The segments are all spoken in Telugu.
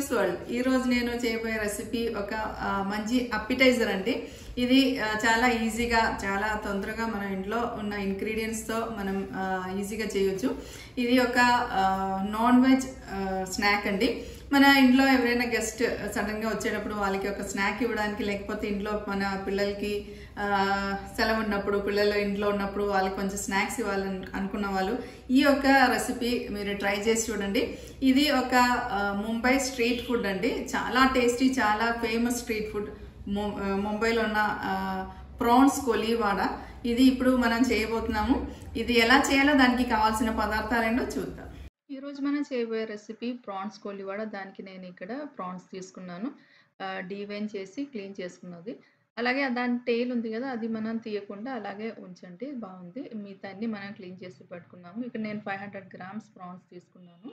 జ్యూస్ వరల్డ్ ఈ రోజు నేను చేయబోయే రెసిపీ ఒక ఆ, మంచి అప్పిటైజర్ అండి ఇది ఆ, చాలా ఈజీగా చాలా తొందరగా మన ఇంట్లో ఉన్న ఇంగ్రీడియంట్స్ తో మనం ఆ, ఈజీగా చేయొచ్చు ఇది ఒక ఆ, నాన్ వెజ్ ఆ, స్నాక్ అండి మన ఇంట్లో ఎవరైనా గెస్ట్ సడన్ గా వచ్చేటప్పుడు వాళ్ళకి ఒక స్నాక్ ఇవ్వడానికి లేకపోతే ఇంట్లో మన పిల్లలకి ఆ, సెలవు ఉన్నప్పుడు పిల్లలు ఇంట్లో ఉన్నప్పుడు వాళ్ళకి కొంచెం స్నాక్స్ ఇవ్వాలని అనుకున్న వాళ్ళు ఈ యొక్క రెసిపీ మీరు ట్రై చేసి చూడండి ఇది ఒక ఆ, ముంబై స్ట్రీట్ ఫుడ్ అండి చాలా టేస్టీ చాలా ఫేమస్ స్ట్రీట్ ఫుడ్ ము- ఆ, ముంబైలో ఉన్న ప్రాన్స్ కొలీవాడ ఇది ఇప్పుడు మనం చేయబోతున్నాము ఇది ఎలా చేయాలో దానికి కావాల్సిన పదార్థాలేంటో చూద్దాం ఈరోజు మనం చేయబోయే రెసిపీ ప్రాన్స్ కోలివాడ దానికి నేను ఇక్కడ ప్రాన్స్ తీసుకున్నాను డీవైన్ చేసి క్లీన్ చేసుకున్నది అలాగే దాని టైల్ ఉంది కదా అది మనం తీయకుండా అలాగే ఉంచండి బాగుంది మిగతా అన్ని మనం క్లీన్ చేసి పెట్టుకున్నాము ఇక్కడ నేను ఫైవ్ హండ్రెడ్ గ్రామ్స్ ప్రాన్స్ తీసుకున్నాను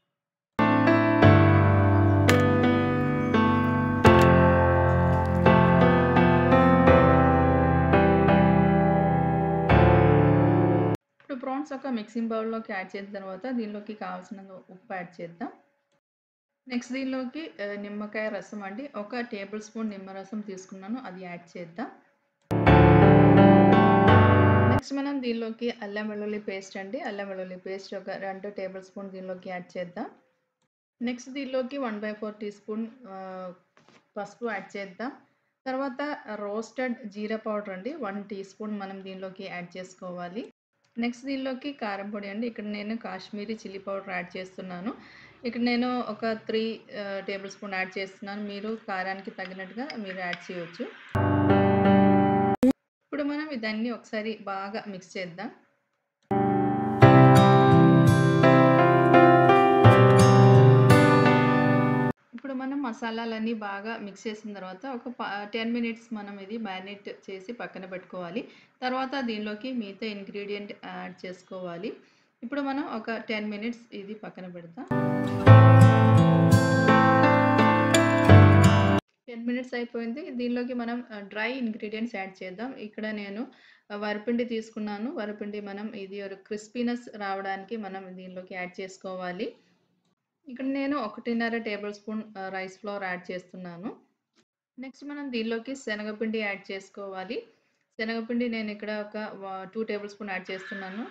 ఇప్పుడు ప్రాన్స్ ఒక మిక్సింగ్ బౌల్లోకి యాడ్ చేసిన తర్వాత దీనిలోకి కావాల్సిన ఉప్పు యాడ్ చేద్దాం నెక్స్ట్ దీనిలోకి ఆ, నిమ్మకాయ రసం అండి ఒక టేబుల్ స్పూన్ నిమ్మరసం తీసుకున్నాను అది యాడ్ చేద్దాం నెక్స్ట్ మనం దీనిలోకి అల్లం వెల్లుల్లి పేస్ట్ అండి అల్లం వెల్లుల్లి పేస్ట్ ఒక రెండు టేబుల్ స్పూన్ దీనిలోకి యాడ్ చేద్దాం నెక్స్ట్ దీనిలోకి one by four teaspoon పసుపు యాడ్ చేద్దాం తర్వాత రోస్టెడ్ జీరా పౌడర్ అండి వన్ టీ స్పూన్ మనం దీనిలోకి యాడ్ చేసుకోవాలి నెక్స్ట్ దీనిలోకి కారం పొడి అండి ఇక్కడ నేను కాశ్మీరీ చిల్లీ పౌడర్ యాడ్ చేస్తున్నాను ఇక్కడ నేను ఒక త్రీ టేబుల్ స్పూన్ యాడ్ చేస్తున్నాను మీరు కారానికి తగినట్టుగా మీరు యాడ్ చేయవచ్చు ఇప్పుడు మనం ఇదన్నీ ఒకసారి బాగా మిక్స్ చేద్దాం ఇప్పుడు మనం మసాలాలన్నీ బాగా మిక్స్ చేసిన తర్వాత ఒక టెన్ మినిట్స్ మనం ఇది మ్యారినేట్ చేసి పక్కన పెట్టుకోవాలి తర్వాత దీనిలోకి మిగతా ఇంగ్రీడియంట్ యాడ్ చేసుకోవాలి ఇప్పుడు మనం ఒక టెన్ మినిట్స్ ఇది పక్కన పెడతాం టెన్ మినిట్స్ అయిపోయింది దీనిలోకి మనం డ్రై ఇంగ్రీడియంట్స్ యాడ్ చేద్దాం ఇక్కడ నేను వరిపిండి తీసుకున్నాను వరిపిండి మనం ఇది ఒక క్రిస్పీనెస్ రావడానికి మనం దీనిలోకి యాడ్ చేసుకోవాలి ఇక్కడ నేను ఒకటిన్నర tablespoon rice flour add చేస్తున్నాను నెక్స్ట్ మనం దీనిలోకి శనగపిండి యాడ్ చేసుకోవాలి శనగపిండి నేను ఇక్కడ ఒక టూ టేబుల్ స్పూన్ యాడ్ చేస్తున్నాను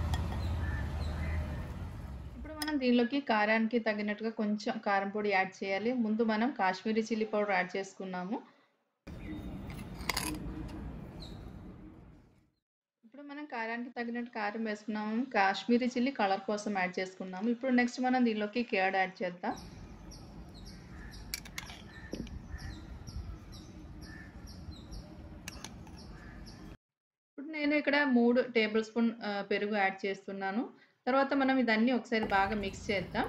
ఇప్పుడు మనం దీనిలోకి కారానికి తగినట్టుగా కొంచెం కారం పొడి యాడ్ చేయాలి ముందు మనం కాశ్మీరీ చిల్లీ పౌడర్ యాడ్ చేసుకున్నాము ఇప్పుడు మనం కారానికి తగినట్టు కారం వేసుకున్నాము కాశ్మీరీ చిల్లీ కలర్ కోసం యాడ్ చేసుకున్నాము ఇప్పుడు నెక్స్ట్ మనం దీనిలోకి కేడ్ యాడ్ చేద్దాం ఇప్పుడు నేను ఇక్కడ మూడు టేబుల్ స్పూన్ పెరుగు యాడ్ చేస్తున్నాను తర్వాత మనం ఇదన్నీ ఒకసారి బాగా మిక్స్ చేద్దాం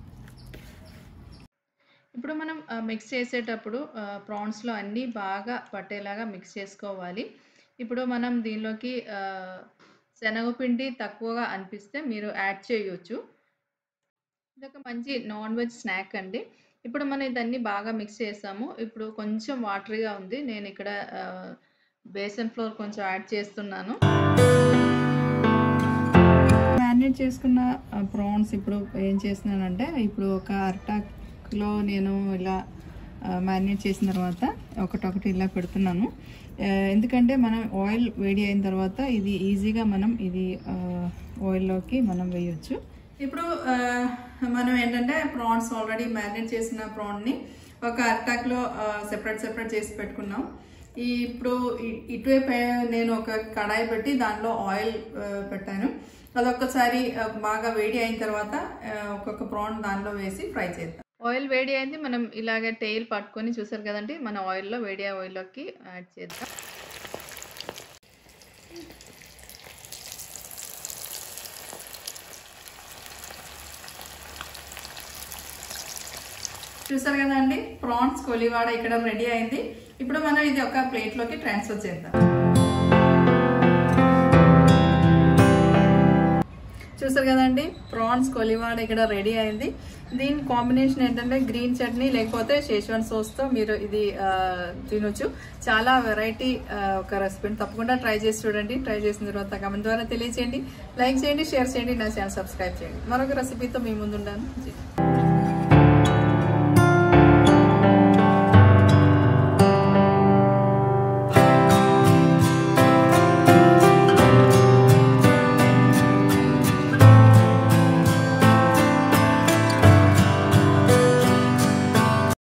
ఇప్పుడు మనం మిక్స్ చేసేటప్పుడు ప్రాన్స్లో అన్నీ బాగా పట్టేలాగా మిక్స్ చేసుకోవాలి ఇప్పుడు మనం దీనిలోకి శనగపిండి తక్కువగా అనిపిస్తే మీరు యాడ్ చేయొచ్చు ఇదొక మంచి నాన్ వెజ్ స్నాక్ అండి ఇప్పుడు మనం ఇదన్నీ బాగా మిక్స్ చేసాము ఇప్పుడు కొంచెం వాటరీగా ఉంది నేను ఇక్కడ బేసన్ ఫ్లోర్ కొంచెం యాడ్ చేస్తున్నాను మ్యారినేట్ చేసుకున్న ప్రాన్స్ ఇప్పుడు ఏం చేస్తున్నానంటే ఇప్పుడు ఒక అరటాక్లో నేను ఇలా మ్యారినేట్ చేసిన తర్వాత ఒకటొకటి ఇలా పెడుతున్నాను ఎందుకంటే మనం ఆయిల్ వేడి అయిన తర్వాత ఇది ఈజీగా మనం ఇది ఆయిల్లోకి మనం వేయొచ్చు ఇప్పుడు మనం ఏంటంటే ప్రాన్స్ ఆల్రెడీ మ్యారినేట్ చేసిన ప్రాన్ని ఒక అరటాక్లో సెపరేట్ సెపరేట్ చేసి పెట్టుకున్నాం ఈ ఇప్పుడు ఇటువైపు నేను ఒక కడాయి పెట్టి దాంట్లో ఆయిల్ పెట్టాను అదొక్కసారి బాగా వేడి అయిన తర్వాత ఒక్కొక్క ప్రాన్ దానిలో వేసి ఫ్రై చేద్దాం ఆయిల్ వేడి అయింది మనం ఇలాగే టైల్ పట్టుకొని చూసారు కదండి మన ఆయిల్లో వేడి ఆయిల్లోకి యాడ్ చేద్దాం చూసారు కదండి ప్రాన్స్ కొలివాడ ఇక్కడ రెడీ అయింది ఇప్పుడు మనం ఇది ఒక ప్లేట్లోకి ట్రాన్స్ఫర్ చేద్దాం చూసారు కదండి ప్రాన్స్ కొలివాడ ఇక్కడ రెడీ అయింది దీని కాంబినేషన్ ఏంటంటే గ్రీన్ చట్నీ లేకపోతే షేష్వన్ తో మీరు ఇది తినొచ్చు చాలా వెరైటీ ఒక రెసిపీని తప్పకుండా ట్రై చేసి చూడండి ట్రై చేసిన తర్వాత కమెంట్ ద్వారా తెలియచేయండి లైక్ చేయండి షేర్ చేయండి నా ఛానల్ సబ్స్క్రైబ్ చేయండి మరొక రెసిపీతో మీ ముందుండాను